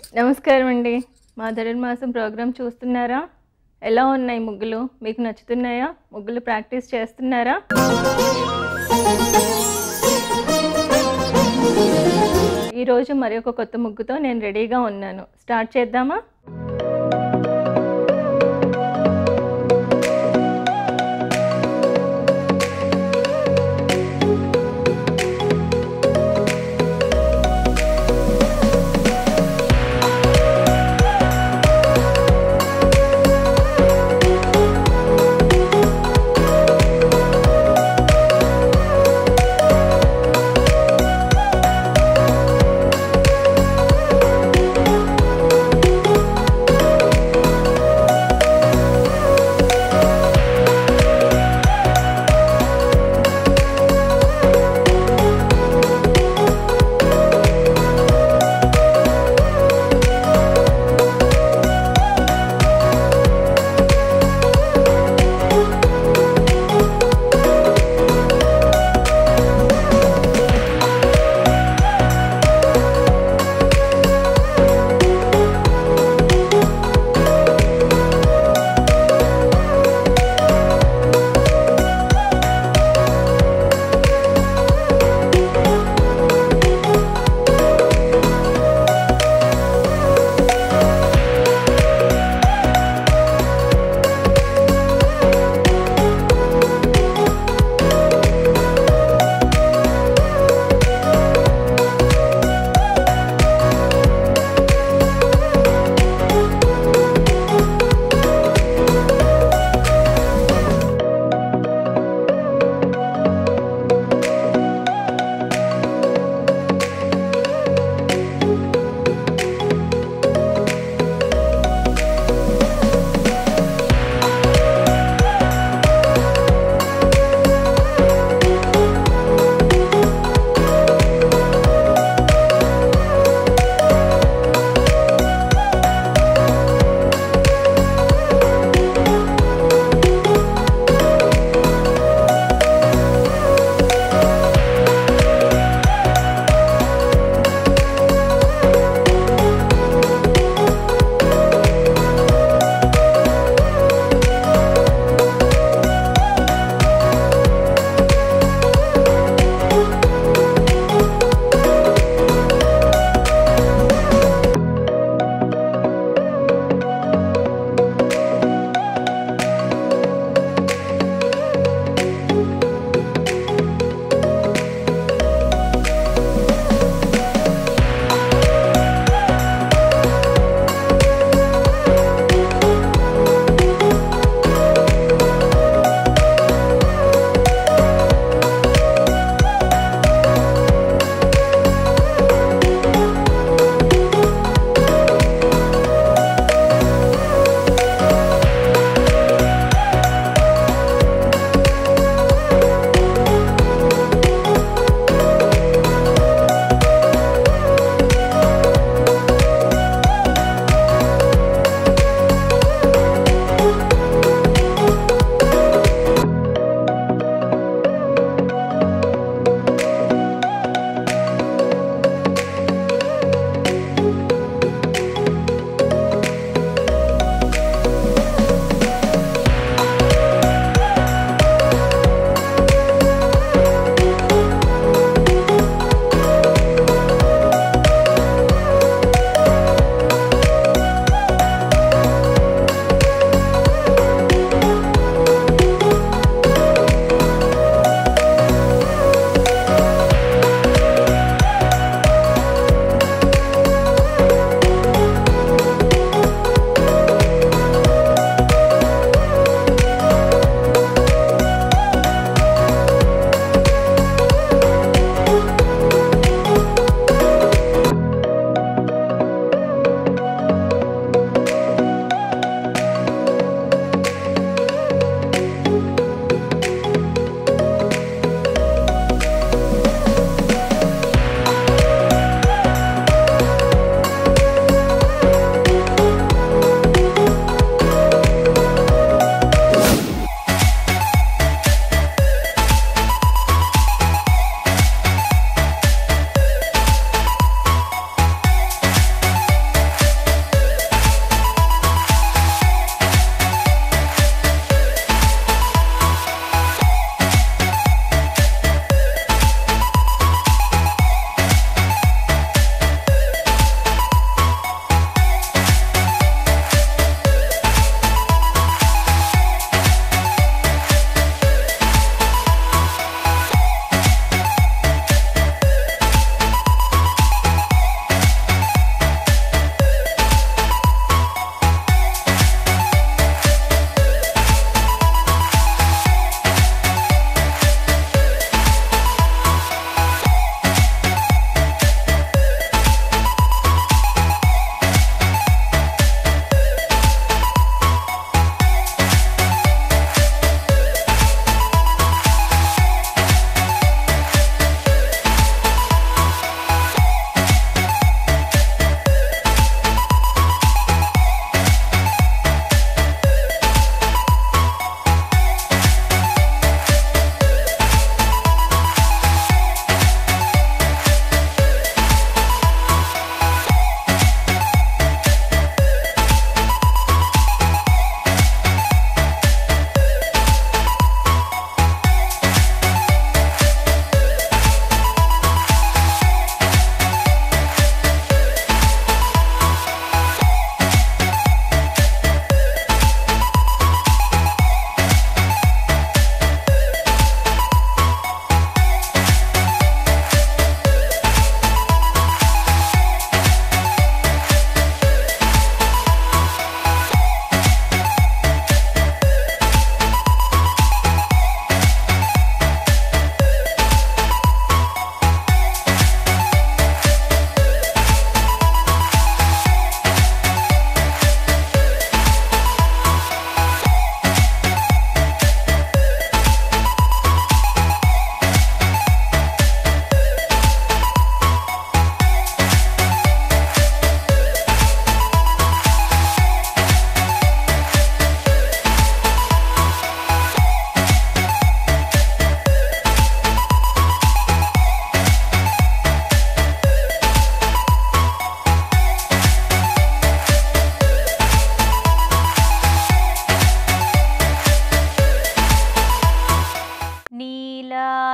నమస్కారం అండి మా ధనుర్మాసం ప్రోగ్రాం చూస్తున్నారా ఎలా ఉన్నాయి ముగ్గులు మీకు నచ్చుతున్నాయా ముగ్గులు ప్రాక్టీస్ చేస్తున్నారా ఈరోజు మరి ఒక కొత్త ముగ్గుతో నేను రెడీగా ఉన్నాను స్టార్ట్ చేద్దామా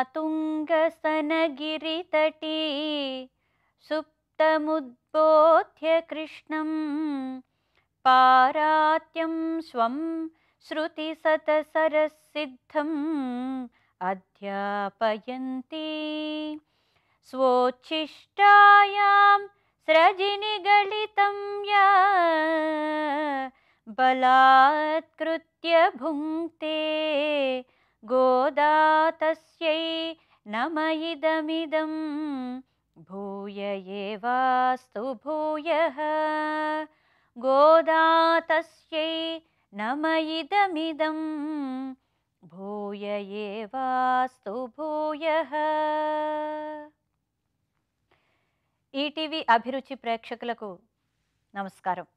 मातुङ्गस्तनगिरितटी सुप्तमुद्बोध्य कृष्णं पारात्यं स्वं श्रुतिसतसरसिद्धम् अध्यापयन्ती स्वोच्छिष्टायां स्रजिनिगलितं या बलात्कृत्य भुङ्क्ते गोदा तस्यै नम इदमिदं भूय एवास्तु भूयः गोदा तस्यै नम इदमिदं భూయ ఏవాస్తు భూయః ఈటీవీ అభిరుచి ప్రేక్షకులకు నమస్కారం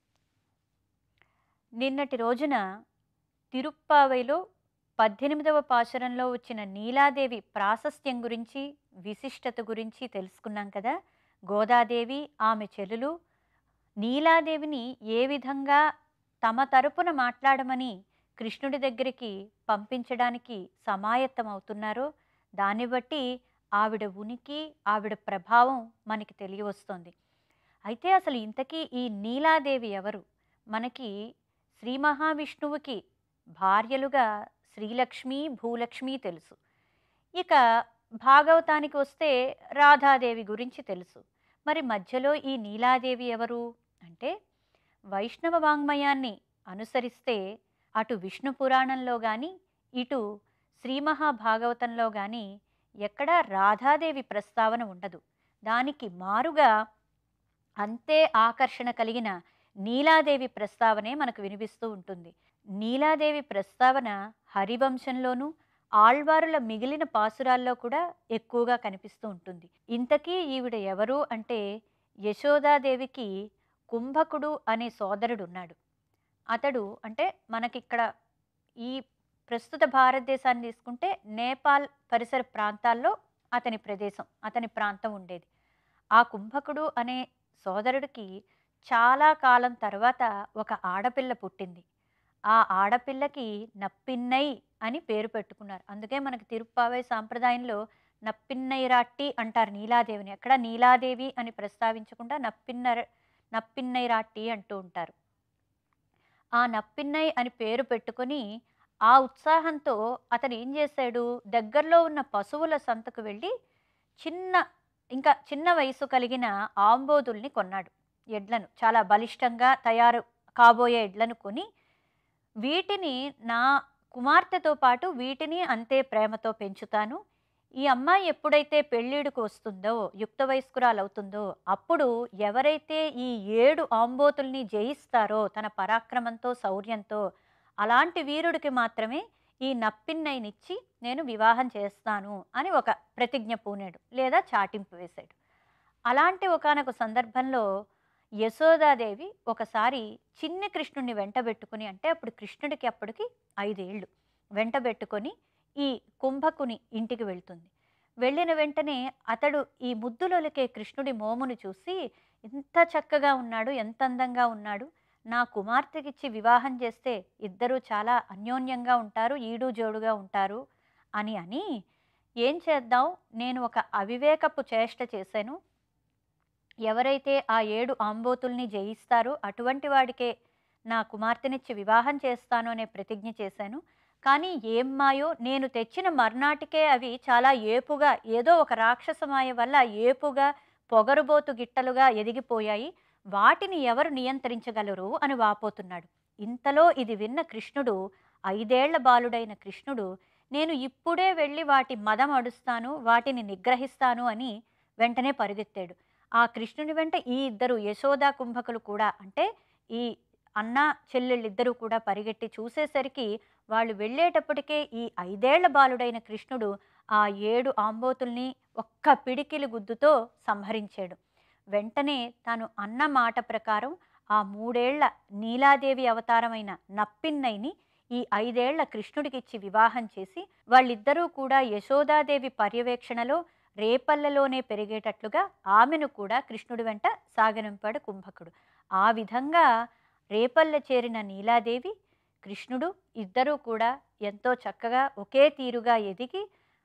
నిన్నటి రోజున తిరుప్పావైలో పద్దెనిమిదవ పాశరంలో వచ్చిన నీలాదేవి ప్రాశస్త్యం గురించి విశిష్టత గురించి తెలుసుకున్నాం కదా గోదాదేవి ఆమె చెల్లులు నీలాదేవిని ఏ విధంగా తమ తరపున మాట్లాడమని కృష్ణుడి దగ్గరికి పంపించడానికి సమాయత్తం అవుతున్నారో దాన్ని బట్టి ఆవిడ ఉనికి ఆవిడ ప్రభావం మనకి తెలియవస్తోంది అయితే అసలు ఇంతకీ ఈ నీలాదేవి ఎవరు మనకి శ్రీ మహావిష్ణువుకి భార్యలుగా శ్రీలక్ష్మి భూలక్ష్మి తెలుసు ఇక భాగవతానికి వస్తే రాధాదేవి గురించి తెలుసు మరి మధ్యలో ఈ నీలాదేవి ఎవరు అంటే వైష్ణవ వాంగ్మయాన్ని అనుసరిస్తే అటు విష్ణు పురాణంలో కానీ ఇటు శ్రీ మహాభాగవతంలో కానీ ఎక్కడా రాధాదేవి ప్రస్తావన ఉండదు దానికి మారుగా అంతే ఆకర్షణ కలిగిన నీలాదేవి ప్రస్తావనే మనకు వినిపిస్తూ ఉంటుంది నీలాదేవి ప్రస్తావన హరివంశంలోనూ ఆళ్వారుల మిగిలిన పాసురాల్లో కూడా ఎక్కువగా కనిపిస్తూ ఉంటుంది ఇంతకీ ఈవిడ ఎవరు అంటే యశోదాదేవికి కుంభకుడు అనే సోదరుడు ఉన్నాడు అతడు అంటే మనకిక్కడ ఈ ప్రస్తుత భారతదేశాన్ని తీసుకుంటే నేపాల్ పరిసర ప్రాంతాల్లో అతని ప్రదేశం అతని ప్రాంతం ఉండేది ఆ కుంభకుడు అనే సోదరుడికి చాలా కాలం తర్వాత ఒక ఆడపిల్ల పుట్టింది ఆ ఆడపిల్లకి నప్పిన్నై అని పేరు పెట్టుకున్నారు అందుకే మనకి తిరుప్పావై సాంప్రదాయంలో నప్పిన్నైరాట్టి అంటారు నీలాదేవిని అక్కడ నీలాదేవి అని ప్రస్తావించకుండా నప్పిన్న నప్పిన్నైరాట్టి అంటూ ఉంటారు ఆ నప్పిన్నై అని పేరు పెట్టుకొని ఆ ఉత్సాహంతో అతను ఏం చేశాడు దగ్గరలో ఉన్న పశువుల సంతకు వెళ్ళి చిన్న ఇంకా చిన్న వయసు కలిగిన ఆంబోదుల్ని కొన్నాడు ఎడ్లను చాలా బలిష్టంగా తయారు కాబోయే ఎడ్లను కొని వీటిని నా కుమార్తెతో పాటు వీటిని అంతే ప్రేమతో పెంచుతాను ఈ అమ్మాయి ఎప్పుడైతే పెళ్ళిడుకు వస్తుందో యుక్త వయస్కురాలవుతుందో అప్పుడు ఎవరైతే ఈ ఏడు ఆంబోతుల్ని జయిస్తారో తన పరాక్రమంతో శౌర్యంతో అలాంటి వీరుడికి మాత్రమే ఈ నప్పిన్నైనిచ్చి నేను వివాహం చేస్తాను అని ఒక ప్రతిజ్ఞ పూనాడు లేదా చాటింపు వేశాడు అలాంటి ఒకనొక సందర్భంలో యశోదాదేవి ఒకసారి చిన్ని కృష్ణుడిని వెంటబెట్టుకుని అంటే అప్పుడు కృష్ణుడికి అప్పటికి ఐదేళ్ళు వెంటబెట్టుకొని ఈ కుంభకుని ఇంటికి వెళ్తుంది వెళ్ళిన వెంటనే అతడు ఈ ముద్దులొలికే కృష్ణుడి మోమును చూసి ఎంత చక్కగా ఉన్నాడు ఎంత అందంగా ఉన్నాడు నా కుమార్తెకిచ్చి వివాహం చేస్తే ఇద్దరూ చాలా అన్యోన్యంగా ఉంటారు ఈడు జోడుగా ఉంటారు అని అని ఏం చేద్దాం నేను ఒక అవివేకపు చేష్ట చేశాను ఎవరైతే ఆ ఏడు ఆంబోతుల్ని జయిస్తారో అటువంటి వాడికే నా కుమార్తెనిచ్చి వివాహం చేస్తాను అనే ప్రతిజ్ఞ చేశాను కానీ ఏం మాయో నేను తెచ్చిన మర్నాటికే అవి చాలా ఏపుగా ఏదో ఒక రాక్షస మాయ వల్ల ఏపుగా పొగరుబోతు గిట్టలుగా ఎదిగిపోయాయి వాటిని ఎవరు నియంత్రించగలరు అని వాపోతున్నాడు ఇంతలో ఇది విన్న కృష్ణుడు ఐదేళ్ల బాలుడైన కృష్ణుడు నేను ఇప్పుడే వెళ్ళి వాటి మదం అడుస్తాను వాటిని నిగ్రహిస్తాను అని వెంటనే పరుగెత్తాడు ఆ కృష్ణుని వెంట ఈ ఇద్దరు యశోదా కుంభకులు కూడా అంటే ఈ అన్న చెల్లెళ్ళిద్దరూ కూడా పరిగెట్టి చూసేసరికి వాళ్ళు వెళ్ళేటప్పటికే ఈ ఐదేళ్ల బాలుడైన కృష్ణుడు ఆ ఏడు ఆంబోతుల్ని ఒక్క పిడికిలి గుద్దుతో సంహరించాడు వెంటనే తాను అన్న మాట ప్రకారం ఆ మూడేళ్ల నీలాదేవి అవతారమైన నప్పిన్నైని ఈ ఐదేళ్ల కృష్ణుడికిచ్చి వివాహం చేసి వాళ్ళిద్దరూ కూడా యశోదాదేవి పర్యవేక్షణలో రేపల్లెలోనే పెరిగేటట్లుగా ఆమెను కూడా కృష్ణుడి వెంట సాగనింపాడు కుంభకుడు ఆ విధంగా రేపల్లె చేరిన నీలాదేవి కృష్ణుడు ఇద్దరూ కూడా ఎంతో చక్కగా ఒకే తీరుగా ఎదిగి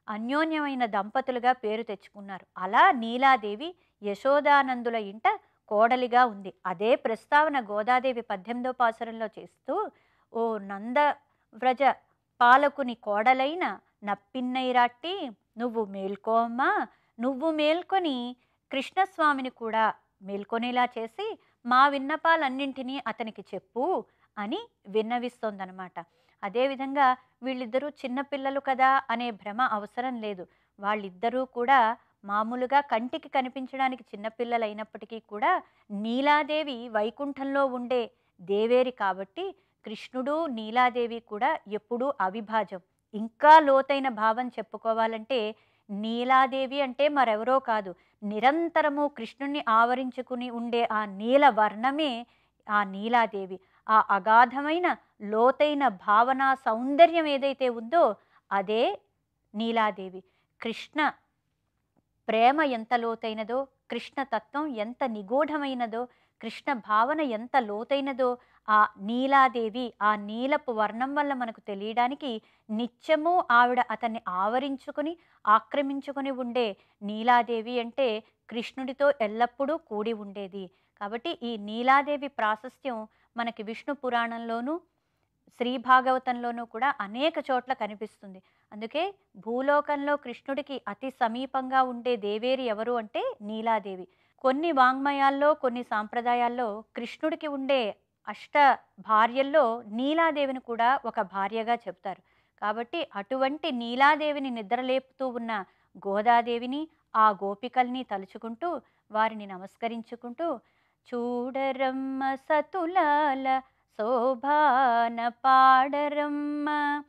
అన్యోన్యమైన దంపతులుగా పేరు తెచ్చుకున్నారు అలా నీలాదేవి యశోదానందుల ఇంట కోడలిగా ఉంది అదే ప్రస్తావన గోదాదేవి పద్దెనిమిదో పాసురంలో చేస్తూ ఓ నంద వ్రజ పాలకుని కోడలైన నప్పిన్నైరాట్టి నువ్వు మేల్కోమ్మా నువ్వు మేల్కొని కృష్ణస్వామిని కూడా మేల్కొనేలా చేసి మా విన్నపాలన్నింటినీ అతనికి చెప్పు అని విన్నవిస్తోందనమాట అదేవిధంగా వీళ్ళిద్దరూ చిన్నపిల్లలు కదా అనే భ్రమ అవసరం లేదు వాళ్ళిద్దరూ కూడా మామూలుగా కంటికి కనిపించడానికి చిన్నపిల్లలు అయినప్పటికీ కూడా నీలాదేవి వైకుంఠంలో ఉండే దేవేరి కాబట్టి కృష్ణుడు నీలాదేవి కూడా ఎప్పుడూ అవిభాజం ఇంకా లోతైన భావం చెప్పుకోవాలంటే నీలాదేవి అంటే మరెవరో కాదు నిరంతరము కృష్ణుణ్ణి ఆవరించుకుని ఉండే ఆ నీల వర్ణమే ఆ నీలాదేవి ఆ అగాధమైన లోతైన భావన సౌందర్యం ఏదైతే ఉందో అదే నీలాదేవి కృష్ణ ప్రేమ ఎంత లోతైనదో కృష్ణ తత్వం ఎంత నిగూఢమైనదో కృష్ణ భావన ఎంత లోతైనదో ఆ నీలాదేవి ఆ నీలపు వర్ణం వల్ల మనకు తెలియడానికి నిత్యము ఆవిడ అతన్ని ఆవరించుకుని ఆక్రమించుకుని ఉండే నీలాదేవి అంటే కృష్ణుడితో ఎల్లప్పుడూ కూడి ఉండేది కాబట్టి ఈ నీలాదేవి ప్రాశస్త్యం మనకి విష్ణు పురాణంలోనూ శ్రీ భాగవతంలోనూ కూడా అనేక చోట్ల కనిపిస్తుంది అందుకే భూలోకంలో కృష్ణుడికి అతి సమీపంగా ఉండే దేవేరి ఎవరు అంటే నీలాదేవి కొన్ని వాంగ్మయాల్లో కొన్ని సాంప్రదాయాల్లో కృష్ణుడికి ఉండే అష్ట భార్యల్లో నీలాదేవిని కూడా ఒక భార్యగా చెప్తారు కాబట్టి అటువంటి నీలాదేవిని నిద్రలేపుతూ ఉన్న గోదాదేవిని ఆ గోపికల్ని తలుచుకుంటూ వారిని నమస్కరించుకుంటూ చూడరమ్మ సతులాల శోభాన పాడరమ్మ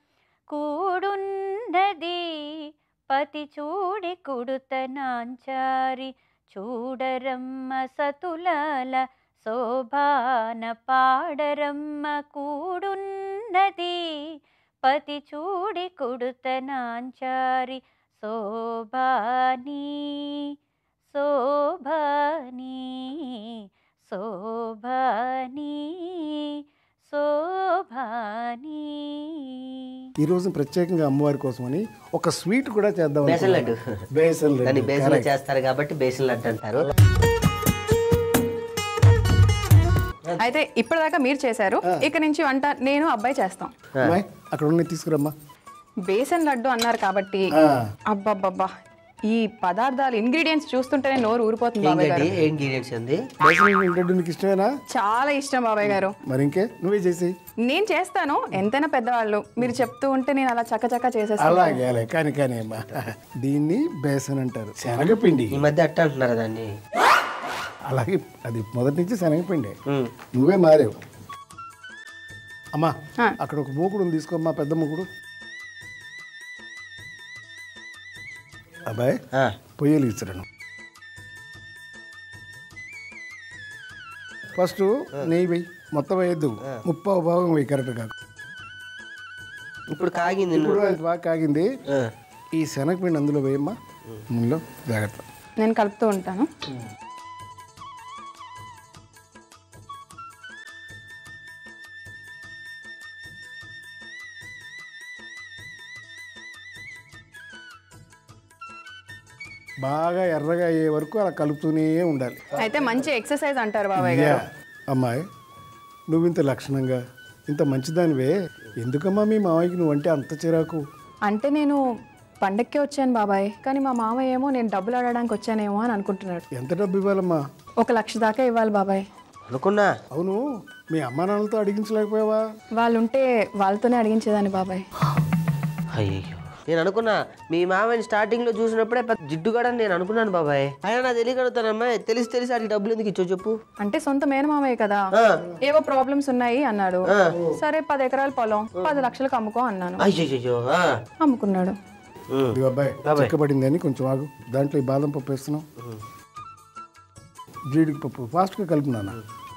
కూడున్నది పతి చూడి కుడుతనాంచారి చూడరమ్మ సతులాల శోభాన పాడరమ్మ కూడున్నది పతి చూడి కుడుతనాంచారి శోభాని శోభాని శోభాని శోభాని ఈ రోజు ప్రత్యేకంగా అమ్మవారి కోసమని ఒక స్వీట్ కూడా చేద్దాం బేసన్ లడ్డు అనుకున్నాను. బేసన్ దాన్ని లడ్డు బేసన్ correct. చేస్తారు కాబట్టి బేసన్ లడ్డు అంటారు అయితే ఇప్పటిదాకా మీరు చేశారు ఇక నుంచి వంట నేను అబ్బాయి చేస్తాం అమ్మాయి, అక్కడ ఉన్నాయి తీసుకురమ్మా బేసన్ లడ్డు అన్నారు కాబట్టి ఆ, అబ్బబ్బబ్బా ఈ పదార్థాలు ఇంగ్రీడియంట్స్ చూస్తుంటేనే నోరు ఊరిపోతుంది బాబాయ్ ఏంటండి గారు ఏ ఇంగ్రీడియంట్స్ ఉంది బేసన్ లడ్డు నీకు ఇష్టమేనా చాలా ఇష్టం బాబాయ్ గారు మరి ఇంకే నువ్వే చేసి నేను చేస్తాను ఎంతైనా పెద్దవాళ్ళు మీరు చెప్తూ ఉంటే నేను అలా చక్కచక్క చేసేస్తాను అలాగే అలాగే కానీ కానీ అమ్మా దీన్ని బేసన్ అంటారు శనగపిండి ఈ మధ్య అట్ట అంటున్నారు దాన్ని అలాగే అది మొదటి నుంచి శనగపిండి ఉమ్. నువ్వే మారేవు అమ్మా ఆ. అక్కడ ఒక మూకుడు ఉంది తీసుకోమ్మా పెద్ద మూకుడు అబ్బాయి ఆ, పొయ్యలు ఇచ్చడను ఫస్ట్ నెయ్యి వెయ్యి మొత్తం వేయద్దు ముప్పావు భాగం వెయ్యి కరెక్ట్ కాదు ఇప్పుడు కాగింది ఇప్పుడు అది బాగా కాగింది ఆ, ఈ శనగపిండి అందులో వేయమ్మా ఇందులో జాగ్రత్త నేను కలుపుతూ ఉంటాను బాగా ఎర్రగా అయ్యే వరకు అలా కలుపుతూనే ఉండాలి అయితే మంచి ఎక్సర్సైజ్ అంటారు బాబాయ్ గారు యా. అమ్మాయి నువ్వు ఇంత లక్షణంగా ఇంత మంచిదానివే ఎందుకమ్మా మీ మామయ్యకి నువ్వంటే అంత చిరాకు అంటే నేను పండక్కే వచ్చాను బాబాయ్ కానీ మా మామయ్య ఏమో నేను డబ్బులు అడగడానికి వచ్చానేమో అని అనుకుంటున్నాడు ఎంత డబ్బు ఇవ్వాలమ్మా ఒక లక్ష దాకా ఇవ్వాలి బాబాయ్ అనుకున్నా అవును మీ అమ్మా నాన్నలతో అడిగించలేకపోయావా వాళ్ళు ఉంటే వాళ్ళతోనే అడిగించేదాన్ని బాబాయ్ అయ్యో నేను అనుకున్నా మీ మామయ్యని స్టార్టింగ్ లో చూసినప్పుడే పెద్ద జిడ్డుగాడని నేను అనుకున్నాను బాబాయ్ అయినా నా తెలియగలుగుతానమ్మా తెలిసి తెలిసి అడిగి డబ్బులు ఎందుకు ఇచ్చో చెప్పు అంటే సొంత మేనమామయ్య కదా ఆ, ఏవో ప్రాబ్లమ్స్ ఉన్నాయి అన్నాడు సరే పది ఎకరాల పొలం పది లక్షలకు అమ్ముకో అన్నాను అయ్యయ్యో ఆ. అమ్ముకున్నాడు ఉమ్. ఇదిగో అబ్బాయి చిక్కబడిందని కొంచెం ఆగు దాంట్లో ఈ బాదం పప్పు వేస్తున్నాం జీడికి పప్పు ఫాస్ట్గా కలుపునానా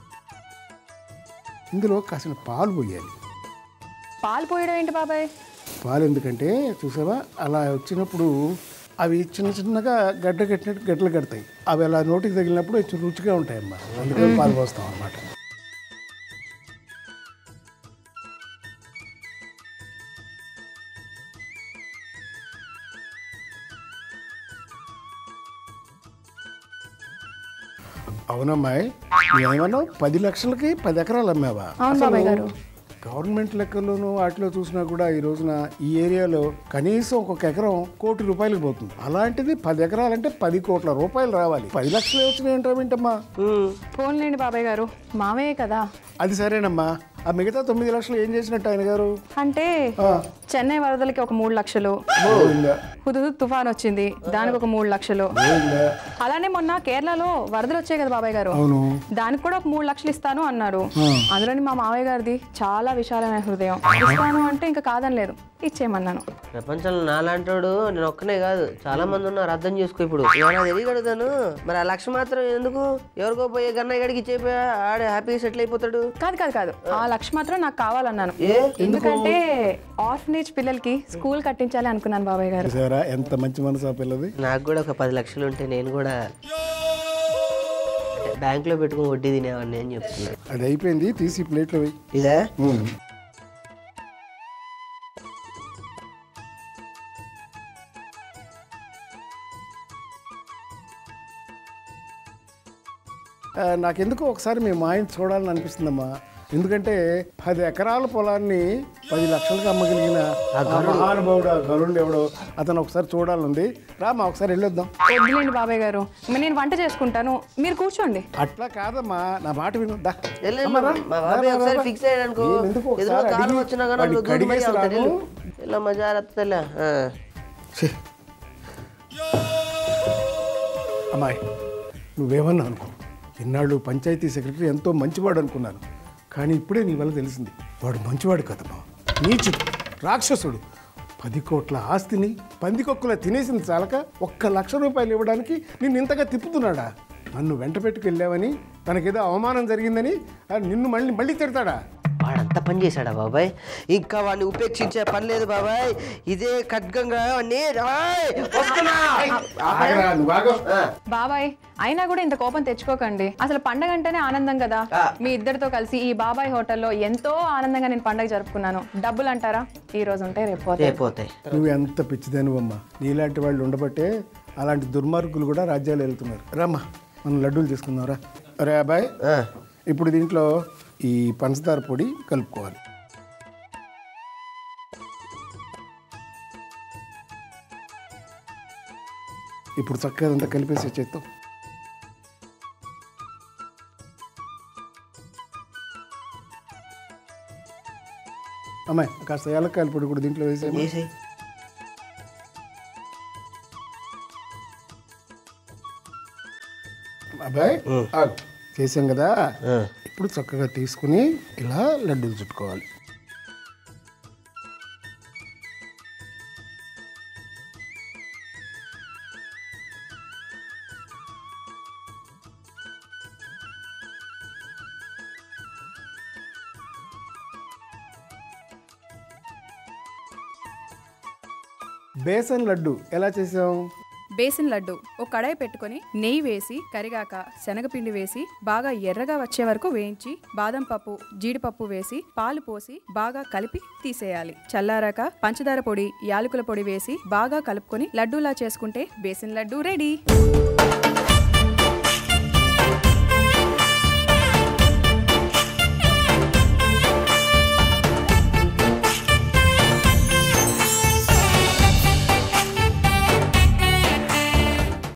ఇందులో కాసిన పాలు పోయాలి పాలు పోయడం ఏంటి బాబాయ్ పాలు ఎందుకంటే చూసావా అలా వచ్చినప్పుడు అవి చిన్న చిన్నగా గడ్డ కట్టినట్టు గడ్డలు కడతాయి అవి అలా నోటికి తగిలినప్పుడు కొంచెం రుచిగా ఉంటాయమ్మా అందుకని పాలు పోస్తాం అన్నమాట అవునమ్మాయి ఏమన్నావు పది లక్షలకి పది ఎకరాలు అమ్మావా అవును బాబాయ్ గారు. గవర్నమెంట్ లెక్కల్లోనూ వాటిలో చూసినా కూడా ఈ రోజున ఈ ఏరియాలో కనీసం ఒక్కొక్క ఎకరం కోటి రూపాయలకు పోతుంది అలాంటిది పది ఎకరాలంటే పది కోట్ల రూపాయలు రావాలి పది లక్షలు వచ్చినాయి ఏంటమ్మా ఫోన్లేండి బాబాయ్ గారు మావయ్యే కదా అది సరేనమ్మా ఆ మిగతా తొమ్మిది లక్షలు ఏం చేసినట్టు ఆయన గారు అంటే ఆ, చెన్నై వరదలకి ఒక మూడు లక్షలు పోయిందా? హుదుహు తుఫాన్ వచ్చింది దానికి ఒక మూడు లక్షలు పోయిందా? అలానే మొన్న కేరళలో వరదలు వచ్చాయి కదా బాబాయ్ గారు అవును దానికి కూడా ఒక మూడు లక్షలు ఇస్తాను అన్నారు అందులోని మా మావయ్య గారిది చాలా విశాలమైన హృదయం ఇస్తాను అంటే ఇంకా కాదనలేదు ఇచ్చేయమన్నాను ప్రపంచంలో నాలాంటోడు నేను ఒక్కనే కాదు చాలా మంది ఉన్నారు అర్థం చేసుకో ఇప్పుడు ఏమైనా తెలియగలుగుతాను మరి ఆ లక్ష మాత్రం ఎందుకు ఎవరికో పోయే గన్నయ్య గడికి ఇచ్చేపోయా ఆడే హ్యాపీగా సెటిల్ అయిపోతాడు కాదు కాదు కాదు ఆ లక్ష మాత్రం నాకు కావాలన్నాను ఏ ఎందుకంటే ఆర్ఫనేజ్ పిల్లలకి స్కూల్ కట్టించాలి అనుకున్నాను బాబాయ్ గారు చూసారా ఎంత మంచి మనసు ఆ పిల్లది నాకు కూడా ఒక పది లక్షలు ఉంటే నేను కూడా బ్యాంకులో పెట్టుకుని వడ్డీ తినేవాడిని అని చెప్తున్నా అది అయిపోయింది తీసి ప్లేట్లో వెయ్యి ఇదే ఉమ్. ఆ, నాకెందుకో ఒకసారి మీ మాయని చూడాలని అనిపిస్తుందమ్మా ఎందుకంటే పది ఎకరాల పొలాన్ని పది లక్షలకు అమ్మగలిగిన ఆ మహానుభావుడు ఆ గరుడు ఎవడో అతను ఒకసారి చూడాలనుంది రామా ఒకసారి వెళ్ళొద్దాం వద్దులేండి బాబాయ్ గారు మరి నేను వంట చేసుకుంటాను మీరు కూర్చోండి అట్లా కాదమ్మా నా మాట విను దా. వెళ్ళండి అమ్మా, రా. మా బాబాయ్ రా, రా, ఒకసారి రా. ఫిక్స్ అయ్యాడు అనుకో నేను ఎందుకు ఎదురుగా ఒకసారి కాలం అడిగి వచ్చినా కానీ వాడిని అందులో దూరం కడిగేసి అవుతాడు రాను. ఇలా మజా రత్తలే ఛీ. అమ్మాయి నువ్వేమన్నా అనుకో ఇన్నాళ్ళు పంచాయతీ సెక్రటరీ ఎంతో మంచివాడు అనుకున్నాను కానీ ఇప్పుడే నీ వల్ల తెలిసింది వాడు మంచివాడు కదమ్మా నీచుడు రాక్షసుడు పది కోట్ల ఆస్తిని పందికొక్కుల తినేసింది చాలక ఒక్క లక్ష రూపాయలు ఇవ్వడానికి నిన్ను ఇంతగా తిప్పుతున్నాడా నన్ను వెంట పెట్టుకెళ్ళావని తనకేదో అవమానం జరిగిందని ఆ నిన్ను మళ్ళీ మళ్ళీ తిడతాడా వాడంతా పని చేశాడా బాబాయ్ ఇంకా వాడిని ఉపేక్షించే పని లేదు బాబాయ్ ఇదే ఖడ్గంగా వాడిని రాయ్, వస్తున్నా. ఆగరా, నువ్వు ఆగు. ఆ, బాబాయ్ అయినా కూడా ఇంత కోపం తెచ్చుకోకండి అసలు పండగ అంటేనే ఆనందం కదా ఆ. మీ ఇద్దరితో కలిసి ఈ బాబాయ్ హోటల్లో ఎంతో ఆనందంగా నేను పండగ జరుపుకున్నాను డబ్బులు అంటారా ఈ రోజు ఉంటే రేపు పోతాయి. అయిపోతాయి నువ్వు ఎంత పిచ్చిదానివమ్మా నీలాంటి వాళ్ళు ఉండబట్టే అలాంటి దుర్మార్గులు కూడా రాజ్యాలు వెళ్తున్నారు రమ్మా మనం లడ్డూలు తీసుకుందాంరా అరే అబ్బాయి ఆ, ఇప్పుడు దీంట్లో ఈ పంచదార పొడి కలుపుకోవాలి ఇప్పుడు చక్కగా అంతా కలిపేసి చేత్తో అమ్మాయి కాస్త ఏలక్కాయల పొడి కూడా దీంట్లో వేసే వేసేయ్. అబ్బాయి ఆగు. చేసాం కదా ఆ, ఇప్పుడు చక్కగా తీసుకుని ఇలా లడ్డూలు చుట్టుకోవాలి బేసన్ లడ్డు ఎలా చేసాం బేసిన్ లడ్డు ఒక కడాయి పెట్టుకొని నెయ్యి వేసి కరిగాక శనగపిండి వేసి బాగా ఎర్రగా వచ్చే వరకు వేయించి బాదం పప్పు జీడిపప్పు వేసి పాలు పోసి బాగా కలిపి తీసేయాలి చల్లారాక పంచదార పొడి యాలకుల పొడి వేసి బాగా కలుపుకొని లడ్డూలా చేసుకుంటే బేసిన్ లడ్డు రెడీ